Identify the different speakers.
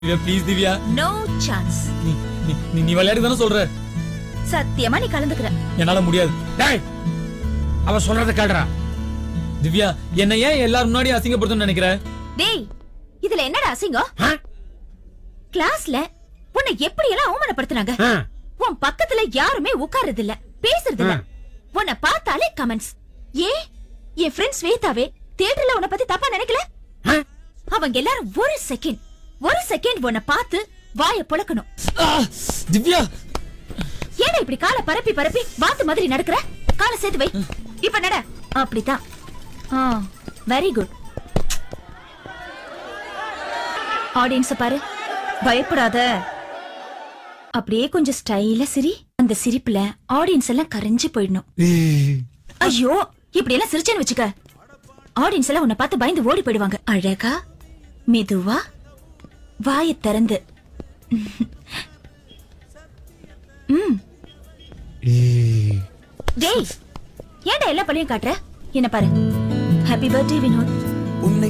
Speaker 1: Divya please Divya
Speaker 2: no chance
Speaker 1: நீ நீ- நீ நீ விளையாடி தானே சொல்ற
Speaker 2: சத்தியமா நீ கலந்துக்கிற
Speaker 1: என்னால முடியாது
Speaker 3: டேய் அவ சொல்றத கேளுடா
Speaker 1: திவ்யா என்ன ஏன் எல்லாரும் முன்னாடி அசிங்கப்படுத்தணும்னு நினைக்கிற
Speaker 2: டேய் இதுல என்னடா அசிங்கம்
Speaker 3: ஆ?
Speaker 2: கிளாஸ்ல உன்னை எப்படி எல்லாம் அவமானப்படுத்துனாங்க
Speaker 3: ஆ.
Speaker 2: உன் பக்கத்துல யாருமே உட்கார்றது இல்ல பேசுறது இல்ல
Speaker 3: ஆ.
Speaker 2: உன்னை பார்த்தாலே கமெண்ட்ஸ் ஏ என் ஃப்ரெண்ட் ஸ்வேதாவே தியேட்டர்ல உன்னை பத்தி தப்பா நினைக்கல
Speaker 3: ஆ?
Speaker 2: அவங்க எல்லாரும் ஒரு செகண்ட் ஒரு செகண்ட் உன்னை பார்த்து வாயை புழக்கணும்
Speaker 1: ஆ, திவ்யா
Speaker 2: ஏன்டா இப்படி காலை பரப்பி பரப்பி வாத்து மாதிரி நடக்கிற காலை சேர்த்து வை இப்ப நட அப்படித்தான் வெரி குட் ஆடியன்ஸ் பாரு பயப்படாத அப்படியே கொஞ்சம் ஸ்டைலா சிரி அந்த சிரிப்புல ஆடியன்ஸ் எல்லாம் கரைஞ்சு போயிடணும் ஐயோ இப்படி எல்லாம் சிரிச்சேன்னு வச்சுக்க ஆடியன்ஸ் எல்லாம் உன்னை பார்த்து பயந்து ஓடி போயிடுவாங்க அழகா மெதுவா வாயை திறந்து ம் டேய் ஏன்டா எல்லா பள்ளியும் காட்டுற என்ன பாரு ஹாப்பி பர்த்டே வினோத்
Speaker 4: உன்னை